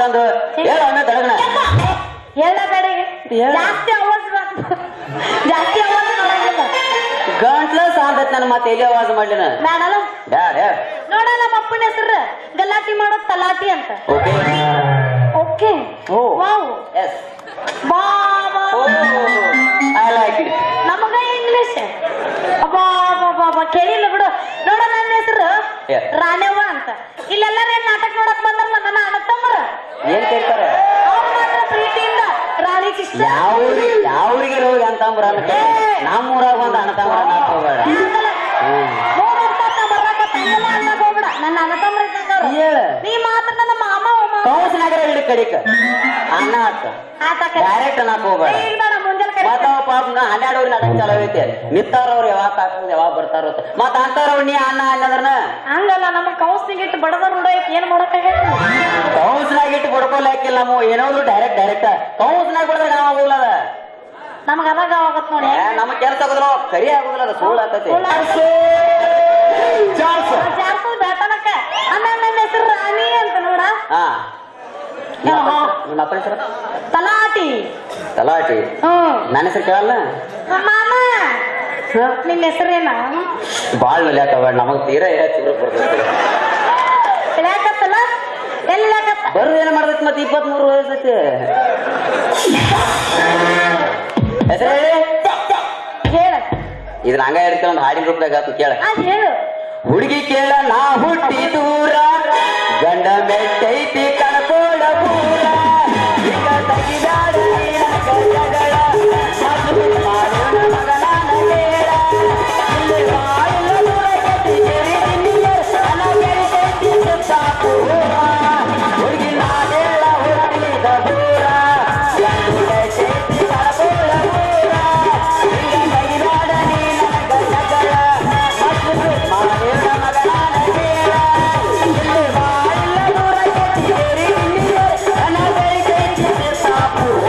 ಅಂತಂದು ಹೇಳ ಅವನ ದಳಗಣ ಎಲ್ಲ ಕಡೆಗೆ ಹೇಳ. ಜಾಸ್ತಿ ಅವಾಜ್ ಬರ್ತದೆ. ಜಾಸ್ತಿ ಅವಾಜ್ ಮಾಡಂಗಿಲ್ಲ ಗಂಟ್ಲ ಸಾಂದತ್ ನನ್ನ ಮತ್ತೆ ಎಲ್ಲಿ ಆವಾಜ್ ಮಾಡ್ಲಿನ ಬೇಡಲ್ಲ ಯಾರ ನೋಡ ನಮ್ಮ ಅಪ್ಪನ ಹೆಸರು ಗಲಾಟಿ ಮಾಡೋದ್ ತಲಾಟಿ ಅಂತ okay okay oh. Wow yes ಬಾ ಬಾ ಓ ಐ ಲೈಕ್ ಇಟ್ ನಮಗ ಇಂಗ್ಲಿಷ್ ಅಬ್ಬಾ ಅಬ್ಬಾ, ಅಬ್ಬಾ, ಅಬ್ಬಾ, ಕೇಳಿಲ್ಲ ಬಿಡು ನೋಡ ನನ್ನ ಹೆಸರು Yeah. ರಾಣೆವ್ವ ಅಂತ ಇಲ್ಲೆಲ್ಲರೂ ಏನ್ ನಾಟಕ ನೋಡಕ್ ಬಂದ್ರಲ್ಲ ನನ್ನ ಅಣ್ಣತಮ್ಮರ ಏನ್ ಕೇಳ್ತಾರೆ ಅವ್ರ ಮಾತ್ರ ಪ್ರೀತಿಯಿಂದ ರಾಣಿ ಕೃಷ್ಣ ಯಾವ ಊರಿಗೆ ಯಾವ ಊರಿಗೆ ಹೋಗಿ ಅಂತಂಬ್ರ ಅನ್ಕ ನಮ್ಮ ಊರಾಗ ಒಂದು ಅಣ್ಣತಂಬ್ರ ಅನ್ನಕ್ ಹೋಗ್ಬೇಡ ಹ್ಮ್ ನನ್ನ ಅಣ್ಣತಮ್ಮರ ಇದ್ದಂಗವ್ರು. ಹೇಳ ನೀ ಮಾತ್ರ ನನ್ನ ಮಾಮ ಮಾಮ ಕೌನ್ಸ್ನಾಗರ ಹಿಡಿ ಕಡಿಕ ಅಣ್ಣ ಆತ ಆತಕ ಡೈರೆಕ್ಟ್ ಅನ್ನಕ್ ಹೋಗ್ಬೇಡ ಈಗ ಬೇಡ ಮುಂಜಾನೆ ಕರೆ ಮತ್ತ ಅವ ಪಾಪ ನಾ ಹನ್ನೆರಡು ನಾಟಕ ಚಲೋ ಐತಿ ನಿತ್ತಾರವ್ರು ಯಾವಾಗ ಹಾಕಂದ್ ಯಾವಾಗ ಬರ್ತಾರೋ ಅಂತ. ಮತ್ತ ಅಂತಾರವ್ ನೀ ಅಣ್ಣ ಅನ್ನದ್ರನ ಹಂಗಲ್ಲ ನಮಗ್ ಕೌನ್ಸಿಲಿಂಗ್ ಇಟ್ಟು ಬಡದ ನೋಡಕ್ ಏನ್ ಮಾಡಕ್ಕಾಗೈತಿ ಕೌನ್ಸ್ನಾಗ ಇಟ್ಟು ಬಡ್ಕೊಲ್ ಹಾಕಿಲ್ಲ ನಾವು ಏನಾದ್ರು ಡೈರೆಕ್ಟ್ ಡೈರೆಕ್ಟ್ ಕೌನ್ಸ್ನಾಗ ಬಡದಾಗ ನಾವ್ ಆಗುಲ್ಲದ ನಮಗ ಅದಾಗ ಆಗತ್ ನೋಡಿ ಏ, ನಮ್ಮ ಕೆಲಸ ಆಗುದಿಲ್ಲ ಕರಿ ಆಗುದಿಲ್ಲ ಅದು ಸುಳ್ಳು ಆಕತಿ ಜಾಸ್ತಿ ಬೇಟನಕ್ಕ ಆಮೇಲೆ ನನ್ನ ಹೆಸರು ರಾಣಿ ಅಂತ ನೋಡ ಹಾ ನಿಮ್ಮ ಅಪ್ಪ- ನಿಮ್ಮ ಅಪ್ಪನ ಹೆಸರು ತಲಾಟಿ ತಲಾಟಿ ಹ್ಮ್ ನನ್ನ ಹೆಸರು ಕೇಳಲ್ಲ ಮಾಮ ನಿನ್ನ ಹೆಸರೇನ ಬಾಳ್ ನಲಿಯಾಕಬೇಡ ನಮಗ್ ತೀರಾ ಇರ ತೀವ್ರ ಬರ್ತೈತಿ ಇಳ್ಯಾಕತ್ತಲ್ಲ ಎಲ್ಲಿ ಇಳ್ಯಾಕತ್ತ ಬರು ಏನ್ ಮಾಡ್ತೈತಿ ಮತ್ತೆ ಇಪ್ಪತ್ತ್ ಮೂರು ವಯಸ್ಸೈತಿ ಹೆಸರು ಹೇಳಿ ಹೇಳ ಇದನ್ನ ಹಂಗ ಹೇಳ್ತೇವೆ ಒಂದು ಹಾಡಿನ ರೂಪದಾಗ ಆತು ಕೇಳ ಅದ್ ಹೇಳು ಹುಡುಗಿ ಕೇಳ ನಾ ಹುಟ್ಟಿ ದೂರ ಗಂಡ ಮೆಟ್ಟೈತಿ ಕಳ್ಕೋಳ ಪೂರ ಈಗ ತೆಗಿದಾಡ ನೀನಗ ಜಗಳ ಮದುವೆ ಮಾಡೋಣ ಮಗನಾನ ಕೇಳ ಇಲ್ಲಿ ಬಾಯಿಲ ದೂರ ಕೆಟ್ಟಿ ಕೆರಿದಿನಿಯ ಅನಗರಿತೈತಿ ಸುತ್ತಾಪೂರ ಹುಡುಗಿ ನಾ ಹೇಳ ಹುಟ್ಟಿದ ದೂರ ಗಂಡು ಮೆಟ್ಟೈತಿ ಕಳ್ಕೋಳ ಪೂರ ಈಗ ತೆಗಿದಾಡ ನೀನಗ ಜಗಳ ಮದುವೆ ಮಾಡೋಣ ಮಗನಾನ ಕೇಳ ಇಲ್ಲಿ ಬಾಯಿಲ ದೂರ ಕೆಟ್ಟಿ ಕೆರಿದಿನಿಯ ಅನಗರಿತೈತಿ ಸುತ್ತಾಪೂರ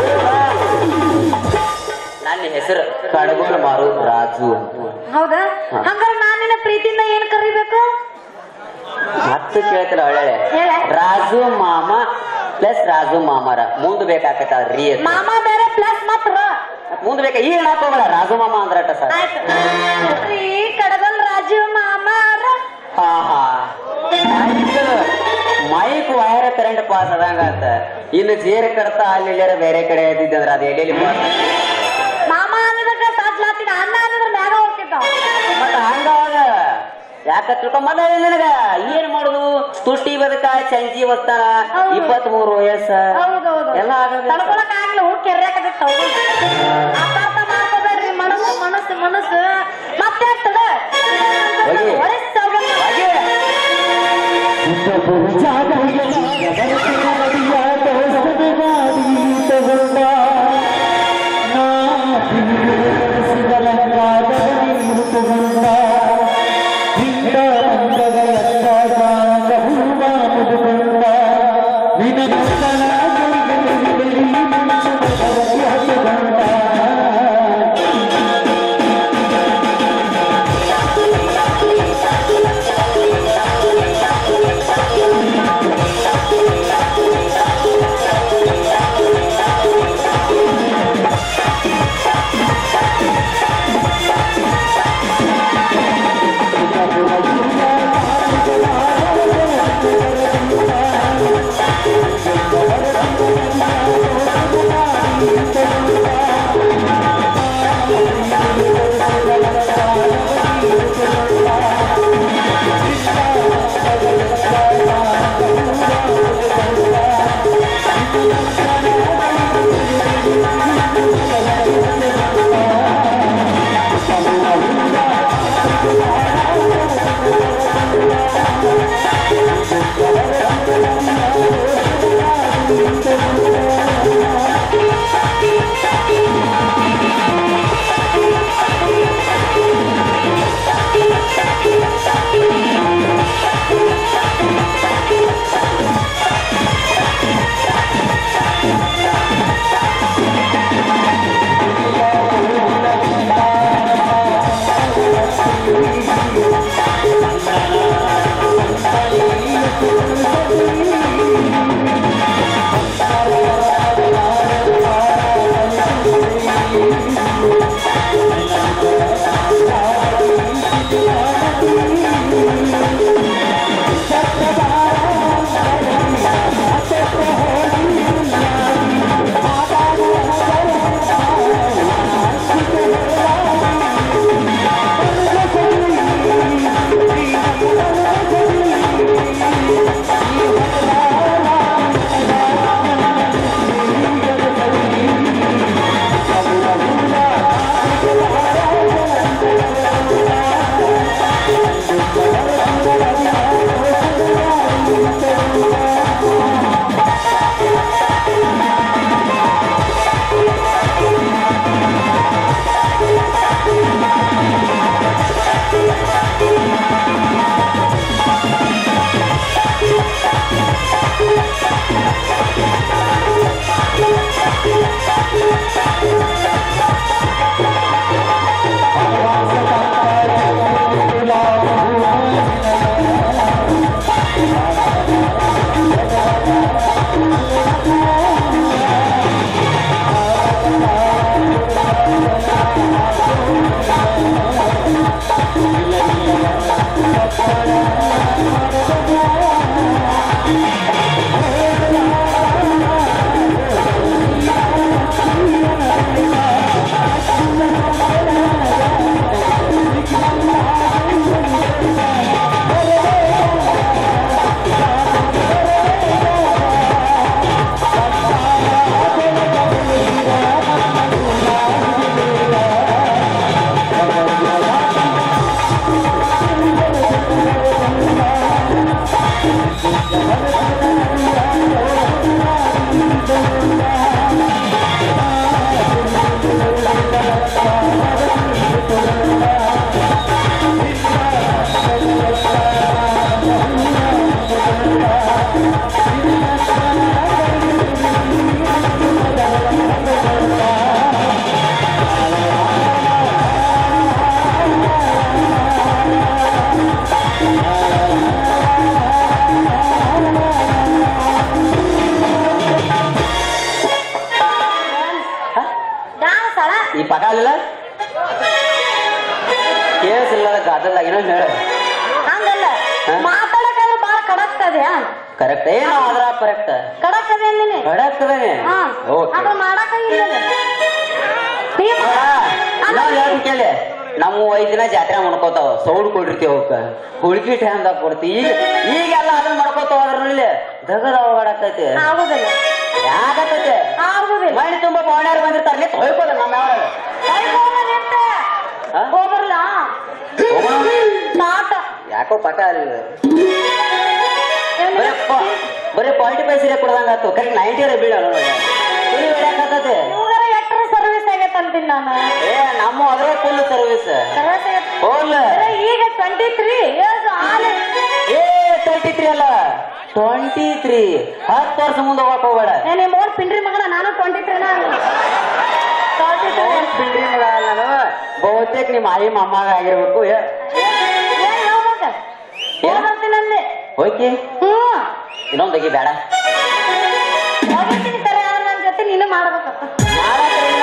ನನ್ನ ಹೆಸರು ಕಡಗೋಳ ಮಾರು ರಾಜು ಹೌದಾ ಹಂಗಾರೆ ನಾನ್ ನಿನ್ನ ಪ್ರೀತಿಯಿಂದ ಏನ್ ಕರಿಬೇಕು ಮತ್ತೆ ಕೇಳ್ತಿಲ್ಲ ಒಳ್ಳೆ ಹೇಳ. ರಾಜು ಮಾಮ ಪ್ಲಸ್ ರಾಜು ಮಾಮರ ಮುಂದ್ ಬೇಕಾಕತ್ತ ರೀ ಅಂತ. ಮಾಮ ಬೇರೆ ಪ್ಲಸ್ ಮಾತ್ರ ಮುಂದ್ ಬೇಕಾ ಈಗ ಹಾಕೋಬೇಡ ರಾಜು ಮಾಮ ಅಂದ್ರಟ ಸರ್ ಆಯ್ತು ರೀ ಕಡಗಲ್ ರಾಜು ಮಾಮ ಹಾ ಹಾ ಆಯ್ತು. ಮೈಕ್ ವೈರ್ ಕರೆಂಟ್ ಪಾಸ್ ಅದಂಗ ಅಂತ ಇನ್ನು ಜೇರ್ ಕಡ್ತಾ ಅಲ್ಲಿ ಇಲ್ಲಾರ ಬೇರೆ ಕಡೆ ಇದ್ದಿದ್ದಂದ್ರ ಅದು ಎಲ್ಲೆಲ್ಲಿ ಪಾಸ್ ಮಾಮ ಅನ್ನೋದಕ್ಕ ಸಾಧ್ಲಾತಿನ ಅಣ್ಣ ಅನ್ನೋದ್ರ ಮ್ಯಾಗ ಹೋಗ್ತಿದ್ದಾವ ಮತ್ತ ಹಂಗ ಅವಾಗ ಯಾಕ ತಿಳ್ಕೊಂಬಲ್ಲ ನಿನಗ ಏನ್ ಮಾಡುದು ತುಷ್ಟಿ ಬದಕ ಚಂಚಿ ಒತ್ತಾನ ಹೌದು. ಇಪ್ಪತ್ತ್ ಮೂರು ವಯಸ್ಸ ಹೌದೌದು ಎಲ್ಲ ಆಗಬೇಕು ತಡ್ಕೊಳಕ್ ಆಗ್ಲಿ ಹೋಗಿ ಕೆರ್ಯಾಕತ್ತ ಅಪಾರ್ಥ ಮಾಡ್ಕೋಬೇಡ್ರಿ ಮನಸ್ಸು ಮನಸ್ಸು ಮನಸ್ಸು ಮತ್ತೆ ಆಗ್ತದ ಹೋಗಿ. ವಯಸ್ಸಾಗಲ್ಲ ಹಾಗೆ Thank ಡ್ಯಾನ್ಸ್ ಅಳ ಈ ಪಕ ಅಲ್ಲ ಕೇಳಿಸಿಲ್ಲ ಗಾದಲ್ಲ ಇನ್ನೊಂದು ಹೇಳ ಹಂಗಲ್ಲ ಹಾ? ಮಾತಾಡಕ್ಕಾದ್ರೆ ಬಾಳ ಕಡಕ್ ಅದ್ಯಾ ಕರೆಕ್ಟ್ ಏನು ಅದ್ರ ಕರೆಕ್ಟ್ ಕಡಕ್ ಅದೇ ನೀನೆ ಕರೆಕ್ಟ್ ಅದೇನೆ ಹಾ ಓಕೆ ಅದ್ರ ಮಾಡಕ ಇಲ್ಲ ನೀ ಹೇಳ್ತೀನಿ ಕೇಳಿ ನಮ್ಮ ಐದ್ ದಿನ ಜಾತ್ರೆ ಮಾಡ್ಕೋತಾವ ಸೌಡ್ ಕೊಡಿರ್ತೀವಿ ಅವಕ್ಕ ಹುಡುಗಿ ಟೈಮ್ದಾಗ ಕೊಡ್ತಿ ಈಗ ಈಗೆಲ್ಲ ಅದನ್ನ ಮಾಡ್ಕೋತಾವ ಅದ್ರಲ್ಲಿ ದಗದ ಹೋಗಾಡಕೈತಿ ಆಗುದಿಲ್ಲ ಯಾಕತ್ತೈತೆ ಆಗುದಿಲ್ಲ ಮನೆ ತುಂಬಾ ಪವಣ್ಯಾರು ಬಂದಿರ್ತಾರೆ ನಿಂತು ಹೊಯ್ಕೋದ ನಮ್ಮ ಯಾವ ಹಾ? ಹೋಗಲ್ಲ ಹೋಗೋಣ? ನಾಟ ಯಾಕೋ ಪಟ ಅಲ್ಲ ಬರೀ ಪ- ಬರೀ ಫಾರ್ಟಿ ಫೈವ್ ಸೀರೆ ಕೊಡ್ದಂಗ ಆತು ಕರೆಕ್ಟ್ ನೈಂಟಿ ಬೀಳ ಹುಲಿ ಹೊಡ್ಯಾಕತ್ತೈತೆ ಇವ್ಗರ ಎಟ್ರ ಸರ್ವಿಸ್ ಆಗೈತೆ ಅಂತೀನಿ ನಾನು ಏ ನಮ್ಮ ಅದ್ರ ಫುಲ್ ಸರ್ವಿಸ್ ಸರ್ವಿಸ್ ಆಗೈತೆ ಹೋಗ್ಲ ಅರೆ, ಈಗ ಟ್ವೆಂಟಿ ತ್ರೀ ಇಯರ್ಸ್ ಆಲೆ ಏ ಟ್ವೆಂಟಿ ತ್ರೀ ಅಲ್ಲ ಟ್ವೆಂಟಿ ತ್ರೀ ಹತ್ತು ವರ್ಷ ಮುಂದೆ ಹೋಗಕ್ ಹೋಗ್ಬೇಡ ಏ ನಿಮ್ಮ ಓನ್ ಪಿಂಡ್ರಿ ಮಗನ ನಾನು ಟ್ವೆಂಟಿ ತ್ರೀನ ಟ್ವೆಂಟಿ ತ್ರೀ ಅವ್ನ್ ಬಿಡ್ರಿ ಮಗ ನಾನು ಬಹುತೇಕ ನಿಮ್ಮ ಆಯಿ ಮೊಮ್ಮಗ ಆಗಿರ್ಬೇಕು ಏ ಏನ್ ಹೇಳ್ಬೇಕ ಹೋಗ್ಬರ್ತೀನಿ ಅಂದೆ ಹೋಯ್ಕಿ ಹ್ಮ್ ಇನ್ನೊಂದಗಿ ಬೇಡ ಹೋಗಿರ್ತೀನಿ ಕರೆ ಆದ್ರೆ ನನ್ನ ಜೊತೆ ನೀನು ಮಾಡ್ಬೇಕಪ್ಪ ಮಾಡಕ್ಕಿಲ್ಲ.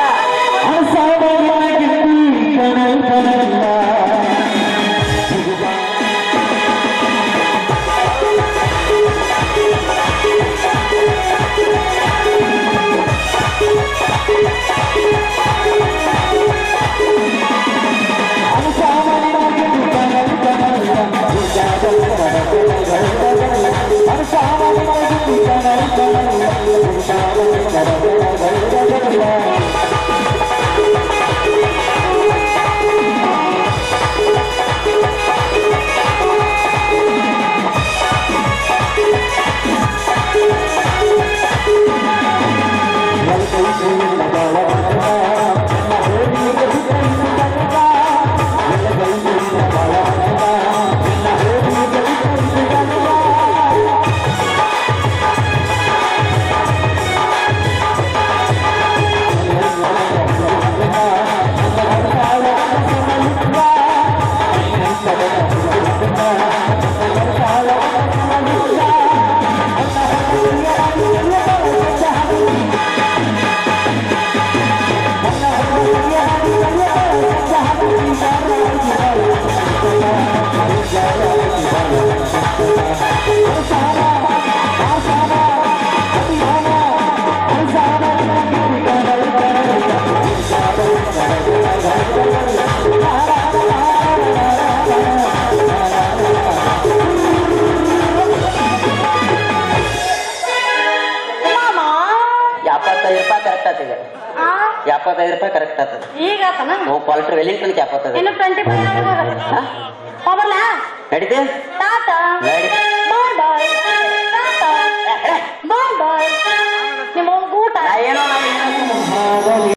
ಮಾಮ ಎಪ್ಪತ್ತೈದು ರೂಪಾಯಿ ಕರೆಕ್ಟ್ ಆತದ ಆ, ಎಪ್ಪತ್ತೈದು ರೂಪಾಯಿ ಕರೆಕ್ಟ್ ಆತದ ಈಗ ಆತನ ನಾವು ಕ್ವಾಲಿಟಿ ವೆಲ್ಲಿಂಗ್ಟನ್ಗೆ ಎಪ್ಪತ್ತೈದು ಇನ್ನು ಟ್ವೆಂಟಿ ಫೈವ್ ಹಾ? ಹೋಗಲ್ಲ ನಡೀತಿ ಟಾಟ ನಡಿ ಬಾಯ್ ಬಾಯ್ ಟಾಟ ಬಾಯ್ ಬಾಯ್ ನಿಮ್ಮ ಊಟ ನಾ ಏನೋ ನಾ ಏನೋ